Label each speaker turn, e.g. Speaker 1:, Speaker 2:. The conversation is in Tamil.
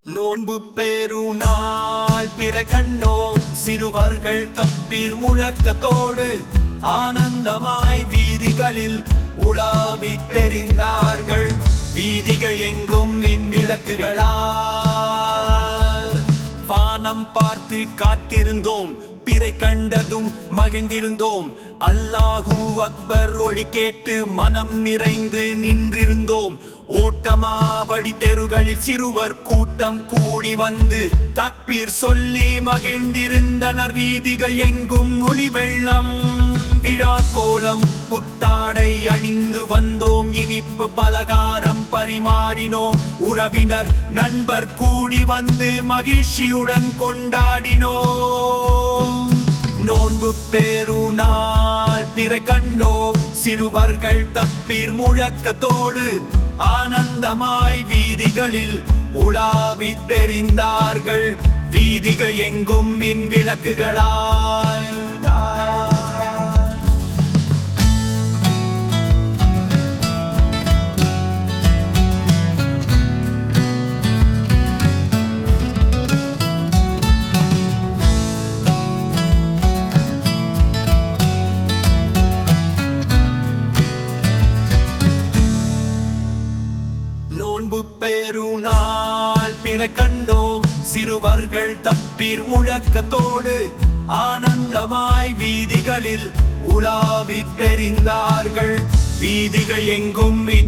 Speaker 1: நோன்பு பெருநாள் பிற கண்டோம் சிறுவர்கள் தப்பீர் முழக்கத்தோடு ஆனந்தமாய் வீதிகளில் உலாவி தெரிந்தார்கள் வீதிகள் எங்கும் மின் விளக்குகளால் வானம் பார்த்து காத்திருந்தோம் பிறை கண்டதும் மகிழ்ந்திருந்தோம் அல்லாஹூ அக்பர் ஒளி கேட்டு மனம் நிறைந்து நின்றிருந்தோம் ஓட்டமாவடி தெருகளில் சிறுவர் கூட்டம் கூடி வந்து தப்பீர் சொல்லி மகிழ்ந்திருந்தனர் வீதிகள் எங்கும் ஒளி வெள்ளம் விழா கோலம் புத்தாடை அணிந்து வந்தோம் இனிப்பு பலகாரம் பரிமாறினோம் உறவினர் நண்பர் கூடி வந்து மகிழ்ச்சியுடன் கொண்டாடினோம் நோன்பு பெருநாள் பிறை கண்டோம் சிறுவர்கள் தப்பீர் முழக்கத்தோடு ஆனந்தமாய் வீதிகளில் உலாவி தெரிந்தார்கள் வீதிகள் எங்கும் மின் விளக்குகளால் நோன்பு பெருநாள் பிற கண்டோம் சிறுவர்கள் தப்பீர் முழக்கத்தோடு ஆனந்தமாய் வீதிகளில் உலாவி தெரிந்தார்கள் வீதிகள் எங்கும் மின்